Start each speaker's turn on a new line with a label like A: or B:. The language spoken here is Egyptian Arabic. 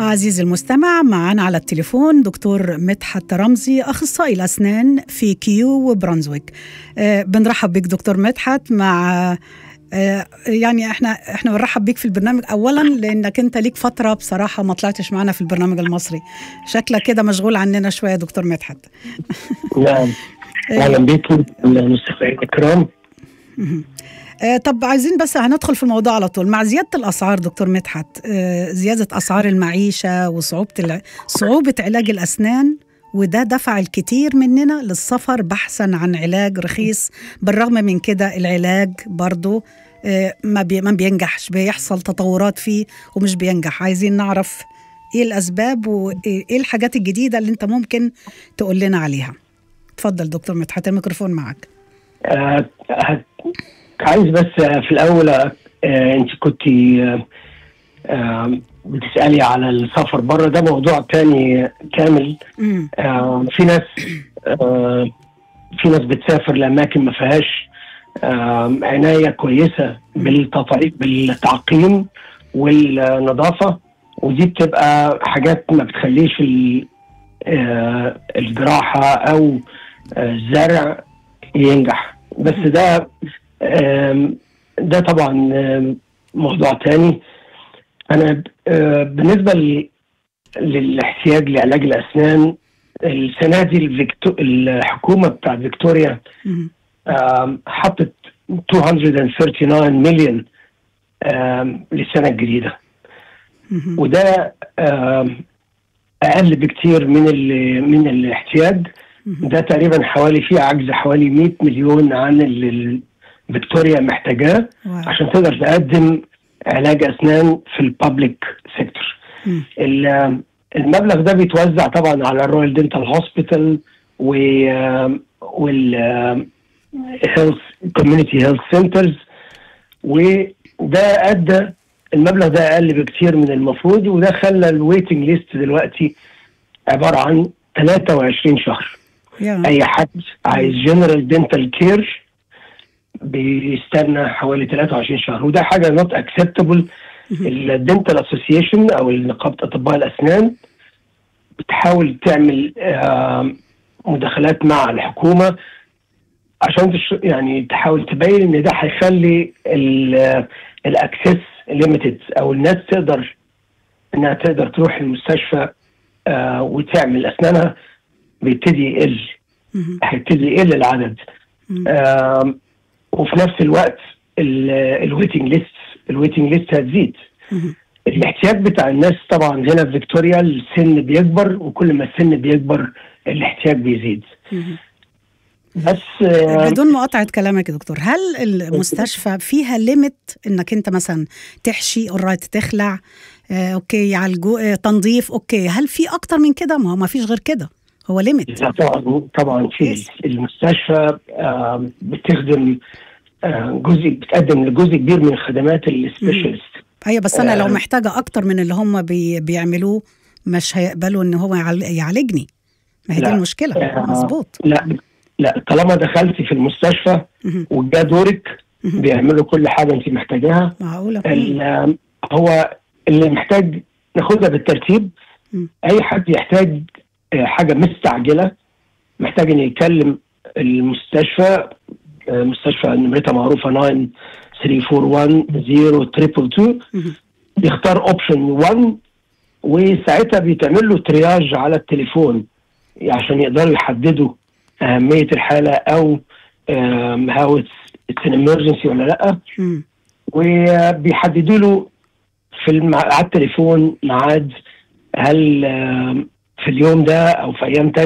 A: عزيزي المستمع معنا على التليفون دكتور مدحت رمزي اخصائي الاسنان في كيو وبرنزويك آه بنرحب بك دكتور مدحت مع آه يعني احنا احنا بنرحب بيك في البرنامج اولا لانك انت ليك فتره بصراحه ما طلعتش معنا في البرنامج المصري شكلك كده مشغول عننا شويه دكتور مدحت
B: نعم اهلا بيكم المستمعين الكرام
A: آه طب عايزين بس هندخل في الموضوع على طول مع زياده الاسعار دكتور مدحت آه زياده اسعار المعيشه وصعوبه الع... صعوبه علاج الاسنان وده دفع الكثير مننا للسفر بحثا عن علاج رخيص بالرغم من كده العلاج برضه آه ما, بي... ما بينجحش بيحصل تطورات فيه ومش بينجح عايزين نعرف ايه الاسباب وايه الحاجات الجديده اللي انت ممكن تقول لنا عليها اتفضل دكتور مدحت الميكروفون معك
B: آه عايز بس في الاول آه انت كنت آه بتسالي على السفر بره ده موضوع تاني كامل آه في ناس آه في ناس بتسافر لاماكن ما فيهاش آه عنايه كويسه بالتطعيم بالتعقيم والنظافه ودي بتبقى حاجات ما بتخليش آه الجراحه او الزرع ينجح بس ده ده طبعا موضوع تاني انا بالنسبه للاحتياج لعلاج الاسنان السنه دي الفيكتو... الحكومه بتاعت فيكتوريا حطت 239 مليون للسنه الجديده وده اقل بكتير من ال... من الاحتياج ده تقريبا حوالي فيه عجز حوالي 100 مليون عن اللي فيكتوريا محتاجاه عشان تقدر تقدم علاج اسنان في البابليك سيكتور المبلغ ده بيتوزع طبعا على الرويال دنتال هوسبيتال و وال هيلث كوميونتي هيلث سنترز وده ادى المبلغ ده اقل بكتير من المفروض وده خلى الويتنج ليست دلوقتي عباره عن 23 شهر
A: yeah.
B: اي حد عايز جنرال دنتال كير بيستنى حوالي 23 شهر وده حاجه نوت اكسبتبل الدنتال اسوسيشن او نقابه اطباء الاسنان بتحاول تعمل مداخلات مع الحكومه عشان تش... يعني تحاول تبين ان ده هيخلي الاكسس ليميتد او الناس تقدر انها تقدر تروح المستشفى آه وتعمل اسنانها بيبتدي يقل هيبتدي يقل العدد آه وفي نفس الوقت الويتنج ليست الويتنج ليست هتزيد الاحتياج بتاع الناس طبعا هنا في فيكتوريا السن بيكبر وكل ما السن بيكبر الاحتياج بيزيد
A: بس بدون مقاطعة كلامك يا دكتور هل المستشفى فيها ليميت انك انت مثلا تحشي اوريت تخلع آه اوكي يعالجوا آه تنظيف اوكي هل في اكتر من كده ما هو ما فيش غير كده هو ليميت
B: طبعا طبعا في المستشفى آه بتخدم آه جزء بتقدم لجزء كبير من الخدمات السبيشالست
A: ايوه بس انا لو محتاجه اكتر من اللي هم بي بيعملوه مش هيقبلوا ان هو يعالجني ما هي دي المشكله آه مظبوط
B: لا لا طالما دخلتي في المستشفى وجا دورك بيعملوا كل حاجه انت محتاجاها
A: معقوله
B: هو اللي محتاج ناخدها بالترتيب اي حد يحتاج حاجه مستعجله محتاج ان يكلم المستشفى مستشفى نمرتها معروفه 9 341 0 بيختار اوبشن 1 وساعتها بيتعمل له ترياج على التليفون عشان يقدروا يحددوا اهميه الحاله او هاو اتس ان امرجنسي ولا لا وبيحددوا له في الم... على التليفون ميعاد هل في اليوم ده او في ايام تانية